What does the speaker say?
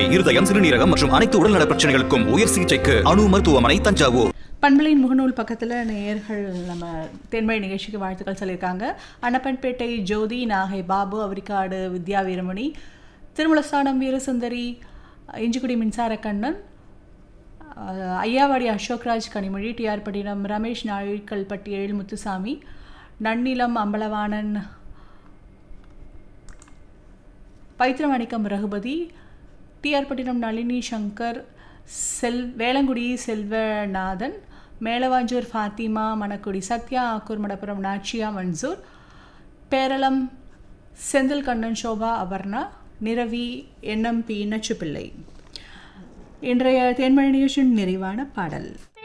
இருதயம் சிறுநீரகம் மற்றும் அனைத்து உடல்நல பிரச்சனைகளுக்கும் உயர் சிகிச்சைக்கு அணு மருத்துவமனை தஞ்சாவூர் பண்பலின் முகநூல் பக்கத்தில் நேயர்கள் நம்ம தென்மொழி நிகழ்ச்சிக்கு வாழ்த்துக்கள் சொல்லியிருக்காங்க அன்னப்பன்பேட்டை ஜோதி நாகை பாபு அவரிக்காடு வித்யா வீரமணி திருமலஸ்தானம் வீரசுந்தரி இஞ்சிக்குடி மின்சார கண்ணன் அஹ், ஐயாவாடி அசோக்ராஜ் கனிமொழி டிஆர் பட்டினம் ரமேஷ் நாழிக்கல்பட்டி எழில் முத்துசாமி நன்னிலம் அம்பலவாணன் பைத்திரமணிக்கம் ரகுபதி டிஆர் பட்டினம் நளினி சங்கர் செல் வேளங்குடி செல்வநாதன் மேலவாஞ்சூர் ஃபாத்திமா மணக்குடி சத்யா ஆக்கூர் மடப்புரம் நாச்சியா மன்சூர் பேரளம் செந்தில் கண்ணன் சோபா அபர்ணா நிரவி என்எம்பி நச்சுப்பிள்ளை இன்றைய தேன்மழை நிகழ்ச்சியின் நிறைவான பாடல்